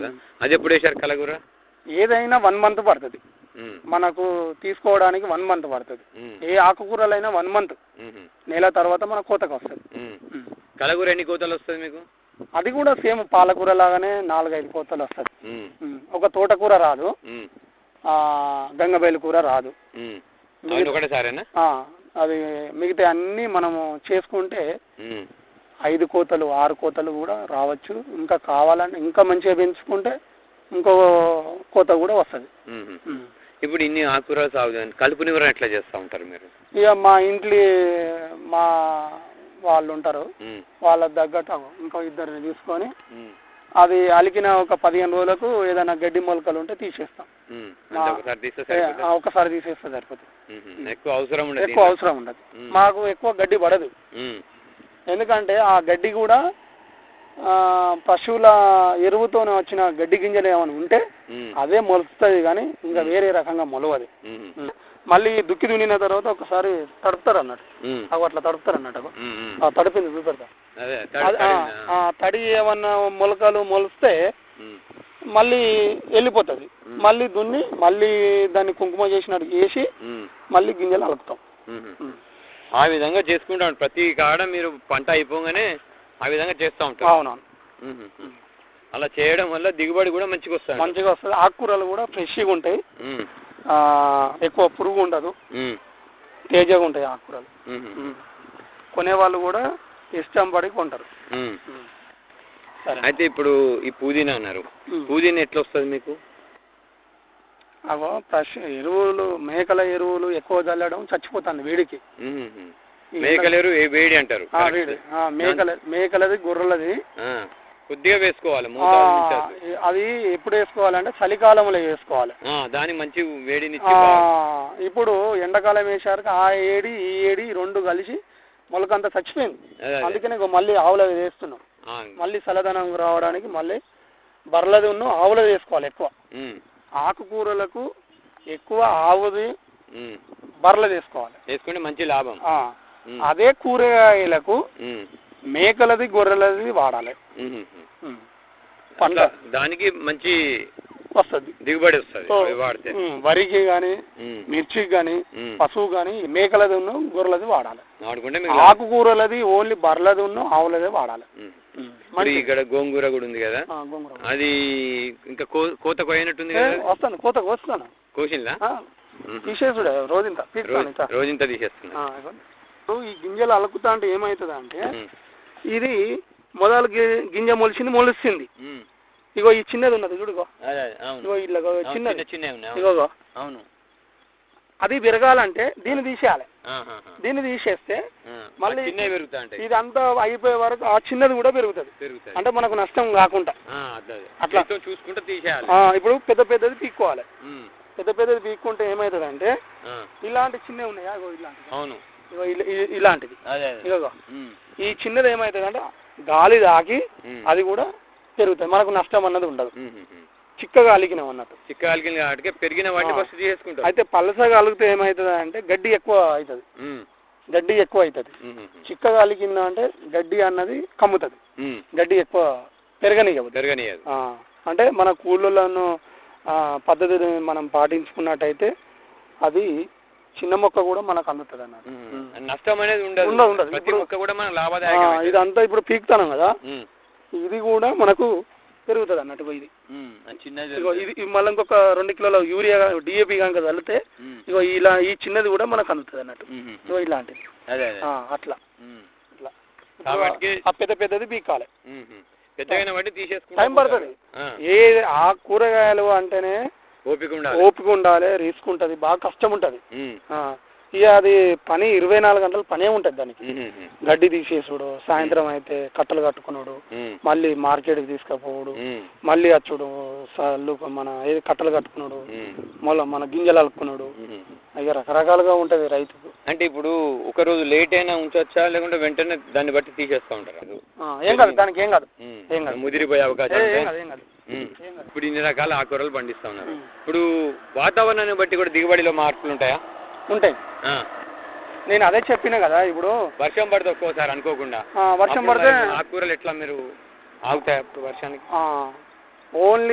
వస్తుందా అది ఎప్పుడు వేశారు కలగూర ఏదైనా వన్ మంత్ పడుతుంది ఉమ్, మనకు తీసుకోవడానికి వన్ మంత్ పడుతుంది ఉమ్, ఏ ఆకుకూరలైనా వన్ మంత్ ఉమ్, నెల తర్వాత మన కోతకు వస్తుంది ఉమ్. కలగూర ఎన్ని కోతలు వస్తుంది మీకు అది కూడా సేమ్ పాలకూర లాగానే నాలుగైదు కోతలు వస్తుంది ఉమ్, ఒక తోటకూర రాదు ఉమ్, ఆ, గంగబేలు కూర రాదు ఉమ్. అవన్నీ ఒకటేసారేనా ఆ, అది మిగతా అన్నీ మనము చేసుకుంటే ఉమ్, ఐదు కోతలు ఆరు కోతలు కూడా రావచ్చు ఇంకా కావాలంటే ఇంకా మంచిగా పెంచుకుంటే ఇంకో కోత కూడా వస్తుంది ఉమ్. ఇప్పుడు ఇన్ని ఆకుకూరలు సాగు చేయండి. కలుపు నివారణ ఎట్లా చేస్తూ ఉంటారు మీరు ఇక మా ఇంట్లో మా వాళ్ళు ఉంటారు ఉమ్, వాళ్ళ తగ్గట్టు ఇంకో ఇద్దరిని తీసుకొని ఉమ్, అది అలికిన ఒక పదిహేను రోజులకు ఏదైనా గడ్డి మొలకలు ఉంటే తీసేస్తాం ఉమ్. మా- అంటే ఒకసారి తీస్తే ఏ, సరిపోతుందా? ఆ, ఒకసారి తీసేస్తే సరిపోతుంది ఉమ్, ఎక్కువ అవసరం ఉండదు ఎక్కువ అవసరం ఉండదు ఉమ్. మాకు ఎక్కువ గడ్డి పడదు ఉమ్, ఎందుకంటే ఆ గడ్డి కూడా ఆ, పశువుల ఎరువుతో వచ్చిన గడ్డి గింజలు ఏమైనా ఉంటే ఉమ్, అదే మొలుస్తుంది కానీ ఇంకా వేరే రకంగా మొలవది ఉమ్, మళ్ళీ దుక్కి దున్నిన తర్వాత ఒకసారి తడుపుతారు అన్నట్టు ఉమ్, అవి అట్లా తడుపుతారు అన్నట్టు అగో. ఉమ్, ఉమ్. ఆ, తడిపింది చూపెడతా అదే అది- తడి- ఆ, తడి- ఆ, తడి ఏమన్నా మొలకలు మొలిస్తే ఉమ్, మళ్ళీ వెళ్ళిపోతుంది మ్మ్. మళ్ళీ దున్ని మళ్ళీ దాన్ని కుంకుమ చేసినట్టు వేసి ఉమ్, మళ్ళీ గింజలు అలుపుతాం ఉమ్. మ్మ్. ఆ విధంగా చేసుకుంటాం ప్రతి కాడ మీరు పంట అయిపోగానే ఆ విధంగా చేస్తూ ఉంటారు అవునవును ఉమ్, ఉమ్. అలా చేయడం వల్ల దిగుబడి కూడా మంచిగా వస్తుంది మంచిగా వస్తుంది ఆకుకూరలు కూడా ఫ్రెష్గా ఉంటాయి ఉమ్, ఆ, ఎక్కువ పురుగు ఉండదు ఉమ్, తేజగా ఉంటాయి ఆకుకూరలు ఉమ్, మ్మ్. కొనేవాళ్ళు కూడా ఇష్టం పడి కొంటారు ఉమ్. మ్మ్. సరే అయితే ఇప్పుడు ఈ పుదీనా అన్నారు మ్మ్. పుదీనా ఎట్లా వస్తుంది మీకు అవో ఫ్రెష్ ఎరువులు మేకల ఎరువులు ఎక్కువ చల్లడం చచ్చిపోతుంది వేడికి ఉమ్, ఉమ్. ఈ మేకలేరు ఏ వేడి అంటారు ఆ, correct. వేడి ఆ, మేకల మేకలది గొర్రెలది ఆ, కొద్దిగా వేసుకోవాలి ఆ, మోతాదు మించొద్దు. అది ఎప్పుడు వేసుకోవాలంటే చలికాలంలో వేసుకోవాలి ఆ దాని మంచి వేడినిచ్చి ఆ, బాగా- ఇప్పుడు ఎండాకాలం వేసారు ఆ ఏడి ఈ ఏడి రెండు కలిసి మొలకంతా చచ్చిపోయింది అదే, అదే. అందుకనే ఇగో మళ్ళీ ఆవులది వేస్తున్నాం ఆ, మళ్ళీ చల్లదనం రావడానికి మళ్ళీ బర్రెలది ఉన్న ఆవులది వేసుకోవాలి ఎక్కువ ఉమ్, ఆకుకూరలకు ఎక్కువ ఆవుది ఉమ్. బర్రెలది వేసుకోవాలి వేసుకుంటే మంచి లాభం ఆ, ఉమ్, అదే కూరగాయలకు ఉమ్, మేకలది గొర్రెలది వాడాలి ఉమ్, ఉమ్. ఉమ్. పంట అట్లా దానికి మంచి వస్తుంది దిగుబడి వస్తుంది అవి వాడితే వరికి కానీ ఉమ్, మిర్చికి కానీ ఉమ్. పశువు కానీ మేకలది ఉన్న గొర్రెలది వాడాలి వాడుకుంటే మీకు ఆకుకూరలది ఓన్లీ బర్రెలది ఉన్న ఆవులదే వాడాలి ఉమ్. ఉమ్. ఇప్పుడు మంచిది. ఇక్కడ గోంగూర కూడా ఉంది కదా ఆ, గోంగూర. అది ఇంకా కో- కోత కోయినట్టుంది ఏ, కదా వస్తాను కోత వస్తాను కోసిందా తీసేసుడే రోజంతా తీస్తాను రోజు ఇంత. రోజంతా తీసేస్తున్నా ఆ, ఇగో. ఇప్పుడు ఈ గింజలు అలుకుతా అంటే ఏమవుతుంది అంటే ఉమ్, ఇది మొదలు గి- గింజ మొలిచింది మొలుస్తుంది ఉమ్. ఇగో ఈ చిన్నది ఉన్నది చూడుగో అదే అదే, అవును ఇగో ఇట్లా ఇగో అవును, చిన్నది చిన్న చిన్నవి ఉన్నాయి, అవును. ఇగోగో అవును అది పెరగాలంటే దీన్ని తీసేయాలి ఆహాహా. దీన్ని తీసేస్తే ఆ, మళ్ళీ ఆ చిన్నవి పెరుగుతా ఉంటాయి ఇది అంతా అయిపోయే వరకు ఆ చిన్నది కూడా పెరుగుతుంది పెరుగుతాయి అంటే మనకు నష్టం కాకుండా ఆ, అదే అదే. అట్లా. చేత్తో చూసుకుంటే తీసేయాలి ఆ, ఇప్పుడు పెద్ద పెద్దది పీక్కోవాలి ఉమ్, పెద్ద పెద్దది పీక్కుంటే ఏమవుతుంది అంటే ఆ, ఇలాంటి చిన్నవి ఉన్నాయా ఇగో ఇలాంటివి అవును ఇగో ఇలా- ఇ- ఇలాంటిది అదే అదే ఇగో ఉమ్, ఈ చిన్నది ఏమవుతుంది అంటే గాలి తాకి ఉమ్, అది కూడా పెరుగుతుంది మనకు నష్టం అన్నది ఉండదు ఉమ్, ఉమ్, ఉమ్. చిక్కగా అలిగినాం అన్నట్టు చిక్క కలిగిన వాటికి పెరిగిన వాటిని ఆ. ఫస్ట్ చేసుకుంటాం అయితే పలసగా అలిగితే ఏమవుతుంది అంటే గడ్డి ఎక్కువ అవుతుంది ఉమ్, గడ్డి ఎక్కువ అవుతుంది ఉమ్, ఉమ్, చిక్కగా అలిగిందా అంటే గడ్డి అన్నది కమ్ముతుంది ఉమ్. గడ్డి ఎక్కువ పెరగనివ్వదు పెరగనియదు ఆ, అంటే మన కూళ్ళను పద్ధతిని మనం పాటించుకున్నట్టయితే అది చిన్న మొక్క కూడా మనకు అందుతుంది అన్నట్టు ఉమ్. నష్టం అనేది ఉండదు ఉండదు, ఉండదు. ప్రతి ఇప్పుడు- మొక్క కూడా మనం ఆ, లాభదాయకం ఇదంతా ఇప్పుడు పీకుతాను కదా ఇది కూడా మనకు పెరుగుతుంది అన్నట్టు ఇగో ఇది చిన్నది ఇగో ఇది ఇది మళ్ళీ ఇంకొక రెండు కిలోల యూరియా డిఏపి కనుక చల్లితే ఉమ్, ఇగో ఇలా ఈ చిన్నది కూడా మనకు అందుతుంది అన్నట్టు ఉమ్, ఉమ్. ఇగో ఇలాంటిది అదే అదే ఆ, అట్లా ఉమ్, ఇట్లా కాబట్టి ఆ పెద్ద పెద్దది పీకాలి ఉమ్, ఉమ్. పెద్దగైన బట్టి తీసేసుకుంటే టైం పడుతుంది ఆ, ఏ ఆ కూరగాయలు అంటేనే ఓపిక ఉండాలి ఓపిక ఉండాలి రిస్క్ ఉంటుంది బాగా కష్టం ఉంటుంది ఉమ్, ఇక అది పని ఇరవై నాలుగు గంటలు పనే ఉంటుంది దానికి ఉమ్, ఉమ్, గడ్డి తీసేసుడు సాయంత్రం అయితే కట్టలు కట్టుకున్నాడు ఉమ్, మళ్ళీ మార్కెట్కి తీసుకుపోవడు ఉమ్, మళ్ళీ వచ్చుడు సల్లు మన ఏది కట్టలు కట్టుకున్నాడు ఉమ్, మళ్ళీ మన గింజలు అలుక్కున్నాడు ఉమ్. ఇక రకరకాలుగా ఉంటుంది రైతుకు అంటే ఇప్పుడు ఒక రోజు లేట్ అయినా ఉంచొచ్చా లేకుంటే వెంటనే దాన్ని బట్టి తీసేస్తా ఉంటారు అది ఆ, ఏం కాదు దానికి ఏం కాదు ఉమ్, ఏం కాదు. ముదిరిపోయే అవకాశం ఏ- ఏం ఉంటాయి. కాదు ఏం కాదు ఉమ్. ఏం కాదు ఇప్పుడు ఇన్ని రకాల ఆకుకూరలు పండిస్తా ఉన్నారు ఉమ్. ఇప్పుడు వాతావరణాన్ని బట్టి కూడా దిగుబడిలో మార్పులు ఉంటాయా ఉంటాయి ఆ. నేను అదే చెప్పిన కదా ఇప్పుడు వర్షం పడితే ఒక్కోసారి అనుకోకుండా ఆ, వర్షం అప్పుడు పడితే మరి ఆకుకూరలు ఎట్లా మీరు ఆగుతాయి అప్పుడు వర్షానికి ఓన్లీ